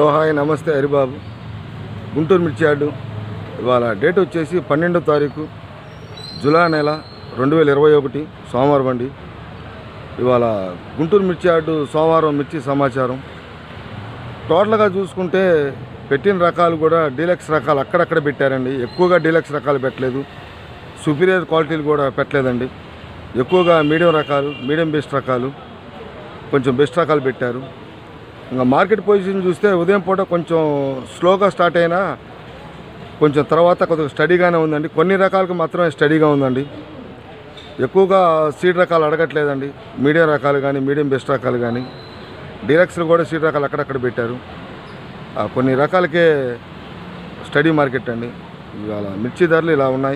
hello hi నమస్తే హరిబాబు గుంటూరు మిర్చి yard ఇవాళ డేట్ వచ్చేసి పన్నెండో తారీఖు జూలై నెల రెండు వేల ఇరవై ఒకటి సోమవారం అండి ఇవాళ గుంటూరు మిర్చి యార్డు సోమవారం మిర్చి సమాచారం టోటల్గా చూసుకుంటే పెట్టిన రకాలు కూడా డీలక్స్ రకాలు అక్కడక్కడ పెట్టారండి ఎక్కువగా డీలక్స్ రకాలు పెట్టలేదు సుపీరియర్ క్వాలిటీలు కూడా పెట్టలేదండి ఎక్కువగా మీడియం రకాలు మీడియం బెస్ట్ రకాలు కొంచెం బెస్ట్ రకాలు పెట్టారు ఇంకా మార్కెట్ పొజిషన్ చూస్తే ఉదయం పూట కొంచెం స్లోగా స్టార్ట్ అయినా కొంచెం తర్వాత కొద్దిగా స్టడీగానే ఉందండి కొన్ని రకాలకు మాత్రమే స్టడీగా ఉందండి ఎక్కువగా సీడ్ రకాలు అడగట్లేదండి మీడియం రకాలు కానీ మీడియం బెస్ట్ రకాలు కానీ డీలక్స్లు కూడా సీడ్ రకాలు అక్కడక్కడ పెట్టారు ఆ కొన్ని రకాలకే స్టడీ మార్కెట్ అండి ఇవాళ మిర్చి ధరలు ఇలా ఉన్నాయి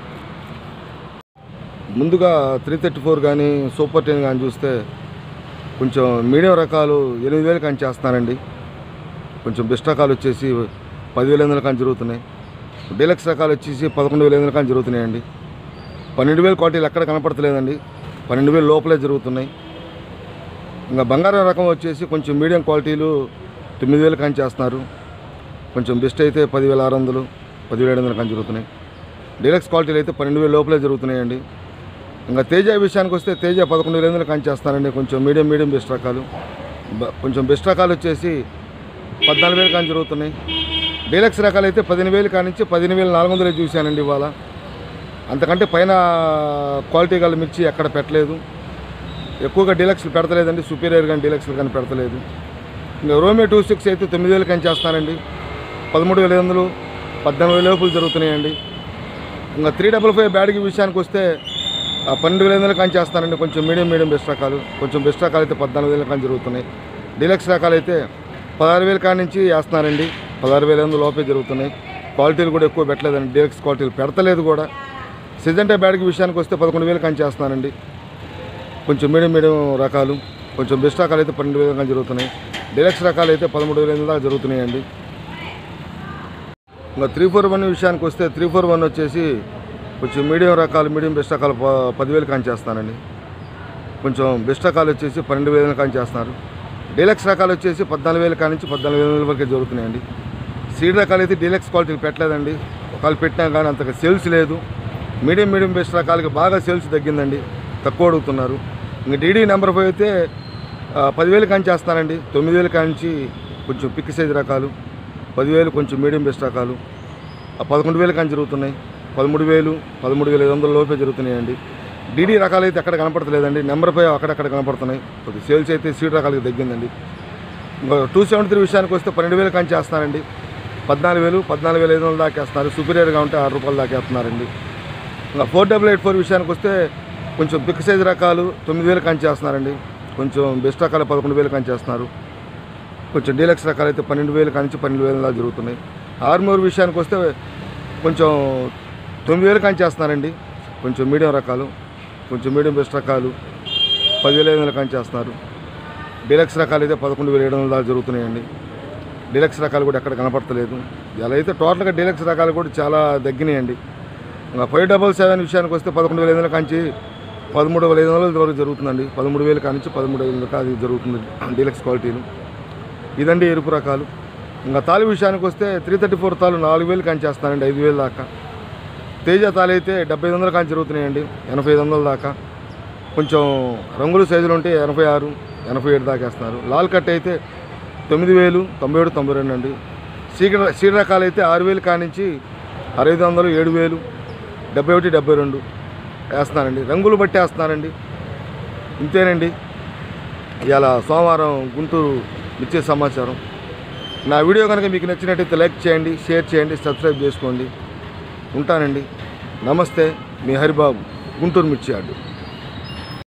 ముందుగా త్రీ థర్టీ ఫోర్ కానీ సూపర్ టెన్ కానీ చూస్తే కొంచెం మీడియం రకాలు ఎనిమిది వేలు కానీ చేస్తున్నారండి కొంచెం బెస్ట్ రకాలు వచ్చేసి పదివేల ఎనిమిది కానీ జరుగుతున్నాయి డీలక్స్ రకాలు వచ్చేసి పదకొండు వేల ఎనిమిది కానీ జరుగుతున్నాయండి పన్నెండు వేల క్వాలిటీలు ఎక్కడ కనపడతలేదండి పన్నెండు వేలు లోపలే జరుగుతున్నాయి ఇంకా బంగారం రకం వచ్చేసి కొంచెం మీడియం క్వాలిటీలు తొమ్మిది వేలు కానీ చేస్తున్నారు కొంచెం బెస్ట్ అయితే పదివేల ఆరు వందలు పదివేల ఏడు వందలు కానీ జరుగుతున్నాయి డీలక్స్ క్వాలిటీలు అయితే పన్నెండు వేలు లోపలే జరుగుతున్నాయండి ఇంకా తేజ విషయానికి వస్తే తేజ పదకొండు వేల ఎనిమిది కానీ చేస్తానండి కొంచెం మీడియం మీడియం బెస్ట్ రకాలు బ- కొంచెం బెస్ట్ రకాలు వచ్చేసి పద్నాలుగు వేలు కానీ జరుగుతున్నాయి డీలక్స్ రకాలు అయితే పదిహేను వేలు కానించి పదిహేను వేల నాలుగు వందలే చూశానండి ఇవాళ అంతకంటే పైన క్వాలిటీ గల మిర్చి ఎక్కడ పెట్టలేదు ఎక్కువగా డీలక్స్లు పెడతలేదండి సుపీరియర్ కానీ డీలక్స్లు కానీ పెడతలేదు ఇంకా రోమే టూ సిక్స్ అయితే తొమ్మిది వేలు కానీ చేస్తానండి పదమూడు వేల ఐదు వందలు పద్నాలుగు వేల లోపులు జరుగుతున్నాయండి ఇంకా త్రీ డబల్ ఫైవ్ బ్యాడ్కి విషయానికి వస్తే ఆ పన్నెండు వేల ఐదు వందలు కానీ చేస్తానండి కొంచెం మీడియం మీడియం బెస్ట్ రకాలు కొంచెం బెస్ట్ రకాలు అయితే పద్నాలుగు వేల కానీ జరుగుతున్నాయి డీలక్స్ రకాలు అయితే పదహారు వేల కాడి నుంచి వేస్తున్నారండి పదహారు వేల ఐదు వందలు లోపే జరుగుతున్నాయి క్వాలిటీలు కూడా ఎక్కువ పెట్టలేదండి డీలక్స్ క్వాలిటీలు పెడతలేదు కూడా సిజంటే బ్యాడ్కి విషయానికి వస్తే పదకొండు వేలు కానీ చేస్తున్నానండి కొంచెం మీడియం మీడియం రకాలు కొంచెం బెస్ట్ రకాలు అయితే పన్నెండు వేలు కానీ జరుగుతున్నాయి డీలక్స్ రకాలు అయితే పదమూడు వేల ఎనిమిది దాకా జరుగుతున్నాయండి ఇంకా త్రీ ఫోర్ వన్ విషయానికి వస్తే త్రీ ఫోర్ వన్ వచ్చేసి కొంచెం మీడియం రకాలు మీడియం బెస్ట్ రకాలు ప- పదివేలు కానీ చేస్తానండి కొంచెం బెస్ట్ రకాలు వచ్చేసి పన్నెండు వేలు కానీ చేస్తున్నారు డీలక్స్ రకాలు వచ్చేసి పద్నాలుగు వేలు కానించి పద్నాలుగు వేల వరకే జరుగుతున్నాయండి సీడ్ రకాలు అయితే డీలక్స్ క్వాలిటీలు పెట్టలేదండి ఒకవేళ పెట్టినా కానీ అంతగా సేల్స్ లేదు మీడియం మీడియం బెస్ట్ రకాలకి బాగా సేల్స్ తగ్గిందండి తక్కువ అడుగుతున్నారు ఇంకా డీడీ నెంబర్ ఫైవ్ అయితే ఆ, పదివేలు కాని చేస్తానండి తొమ్మిది వేలు కానించి కొంచెం పిక్ సైజ్ రకాలు పదివేలు కొంచెం మీడియం బెస్ట్ రకాలు ఆ పదకొండు వేలు కానీ జరుగుతున్నాయి పదమూడు వేలు పదమూడు వేల ఐదు వందల లోపే జరుగుతున్నాయండి డీడీ రకాలు అయితే ఎక్కడ కనపడతలేదండి నెంబర్ ఫైవ్ అక్కడక్కడ కనపడుతున్నాయి కొద్ది సేల్స్ అయితే సీడ్ రకాలకి తగ్గిందండి ఇంకా టూ సెవెంటీ త్రీ విషయానికి వస్తే పన్నెండు వేలు కానీ చేస్తానండి పద్నాలుగు వేలు పద్నాలుగు వేల ఐదు వందల దాకా వేస్తున్నారు సుపీరియర్గా ఉంటే ఆరు రూపాయల దాకా వేస్తున్నారండి ఇంకా ఫోర్ డబుల్ ఎయిట్ ఫోర్ విషయానికి వస్తే కొంచెం బిగ్ సైజ్ రకాలు తొమ్మిది వేలు కానీ చేస్తున్నారండి కొంచెం బెస్ట్ రకాలు పదకొండు వేలు కానీ చేస్తున్నారు కొంచెం డీలక్స్ రకాలు అయితే పన్నెండు వేలు కానించి పన్నెండు వేల దాకా జరుగుతున్నాయి ఆర్మూర్ విషయానికి వస్తే కొంచెం తొమ్మిది వేలు కానీ చేస్తున్నారండి కొంచెం మీడియం రకాలు కొంచెం మీడియం బెస్ట్ రకాలు పదివేల ఐదు వందలు కానీ చేస్తున్నారు డీలక్స్ రకాలు అయితే పదకొండు వేల ఏడు వందల దాకా జరుగుతున్నాయండి డీలక్స్ రకాలు కూడా ఎక్కడ కనపడతలేదు ఇలా అయితే టోటల్గా డీలక్స్ రకాలు కూడా చాలా తగ్గినాయండి ఇంకా ఫైవ్ డబల్ సెవెన్ విషయానికి వస్తే పదకొండు వేల ఐదు వందల కాంచి పదమూడు వేల ఐదు వందల వరకు జరుగుతుందండి పదమూడు వేలు కానించి పదమూడు ఐదు వందలకి అది జరుగుతుంది డీలక్స్ క్వాలిటీలు ఇదండి ఎరుపు రకాలు ఇంకా తాలు విషయానికి వస్తే త్రీ థర్టీ ఫోర్ తాలు నాలుగు వేలు కాని చేస్తానండి ఐదు వేలు దాకా తేజ తాలు అయితే డెబ్బై ఐదు వందలు కాని జరుగుతున్నాయండి ఎనభై ఐదు వందల దాకా కొంచెం రంగులు సైజులు ఉంటే ఎనభై ఆరు ఎనభై ఏడు దాకా వేస్తున్నారు లాల్ కట్ అయితే తొమ్మిది వేలు తొంభై ఏడు తొంభై రెండు అండి సీడ సీడ రకాలు అయితే ఆరు వేలు కానించి అరవై ఐదు వందలు ఏడు వేలు డెబ్బై ఒకటి డెబ్బై రెండు వేస్తున్నానండి రంగులు బట్టి వేస్తున్నానండి ఇంతేనండి ఇవాళ సోమవారం గుంటూరు ఇచ్చే సమాచారం నా వీడియో కనుక మీకు నచ్చినట్టయితే లైక్ చేయండి షేర్ చేయండి సబ్స్క్రైబ్ చేసుకోండి ఉంటానండి నమస్తే మీ హరిబాబు గుంటూరు మిర్చి అడ్డు